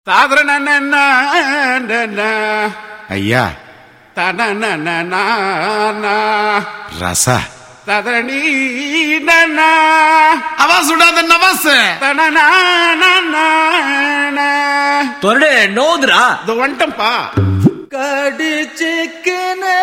தாதரன ஐயா தனன ரச ததரணி அவா சுடாத நவாஸ் தனன தொரடு நோதுரா இது வந்துட்டம்பா கடிச்சிக்கினே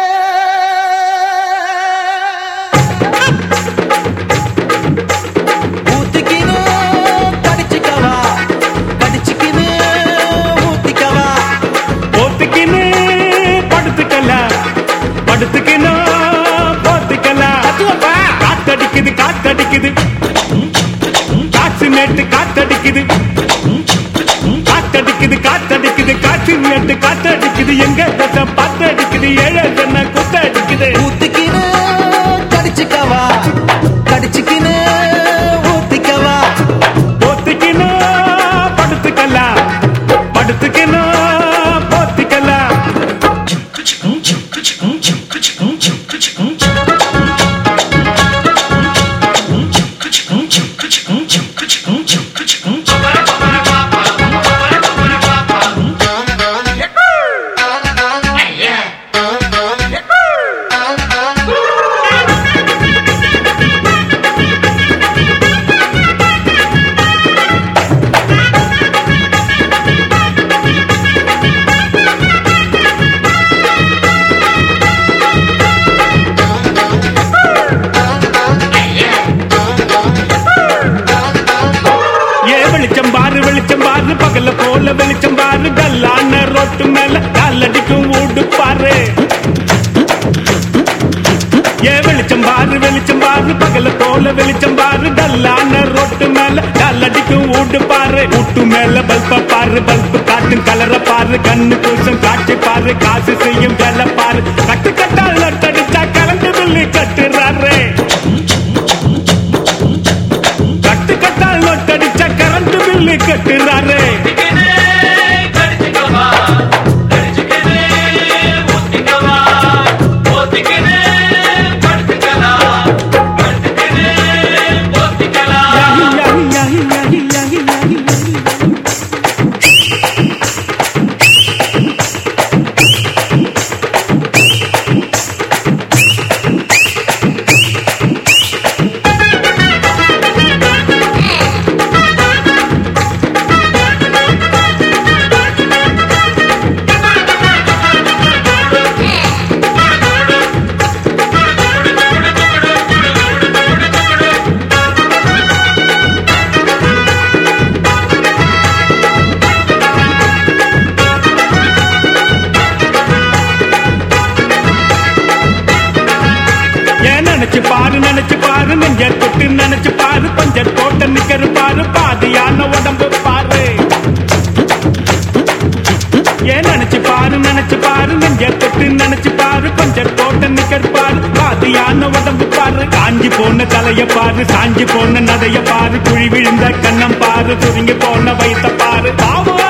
ஊத்திக்கினே கடிச்சிக்கவா கடிச்சிக்கினே ஊத்திக்கவா போத்துக்கின்னு படுத்துக்கலாம் படுத்துக்கணும் போத்துக்கலாம் காத்தடிக்குது காத்தடிக்குது காற்று நேட்டு காத்தடிக்குது காத்தடிக்குது காத்தடிக்குது காற்று நேட்டு காத்தடிக்குது எங்க தட்ட பாத்தடிக்குது ஏழை தன்ன குத்தடிக்குது ஊத்திக்கினே கடிச்சிக்கவா கடிச்சிக்கினே ஊத்திக்கவா போத்துக்கணும் படுத்துக்கலாம் படுத்துக்கணும் போத்திக்கலாம் ஏ வெளிச்சம் பாரு வெளிச்சம் பாரு பகல போல வெளிச்சம் பாரு கல்லான ரோட்டு மேல காலடிக்கும் ஊடு பாரு ஏ வெளிச்சம் பாரு வெளிச்சம் பாரு பகல போல வெளிச்சம் பாரு கல்லான ரோட்டு மேல காலடிக்கும் ஊடு பாரு ஊட்டு மேல பல்ப பாரு பல்பு காட்டும் கலர பாரு கண்ணு கூசம் காட்சி பாரு காசு செய்யும் வேலை பாரு கட்டு கட்டால் நட்டடிச்சா கலந்து சொல்லி கட்டுறாரு கட்டு கட்டால் நோட்டடிச்ச கரண்ட் பில்லு கட்டுறாரு யாஹி, யாஹி, யாஹி, யாஹி, யாஹி, யாஹி, யாஹி. ஏன் நினைச்சு பாரு நினைச்சு பாரு நெஞ்ச தொட்டு நினைச்சு பாரு பஞ்ச தோட்ட நிக்கரு பாரு பாதியான உடம்பு பாரு ஏன் நினைச்சு பாரு நினைச்சு பாரு நெஞ்ச தொட்டு நினைச்சு பாரு பஞ்ச தோட்ட நிக்கரு பாரு பாதியான உடம்பு பாரு காஞ்சி போன தலைய பாரு சாஞ்சி போன நடைய பாரு குழி விழுந்த கண்ணம் பாரு சுருங்கி போன வயித்த பாரு பாவம்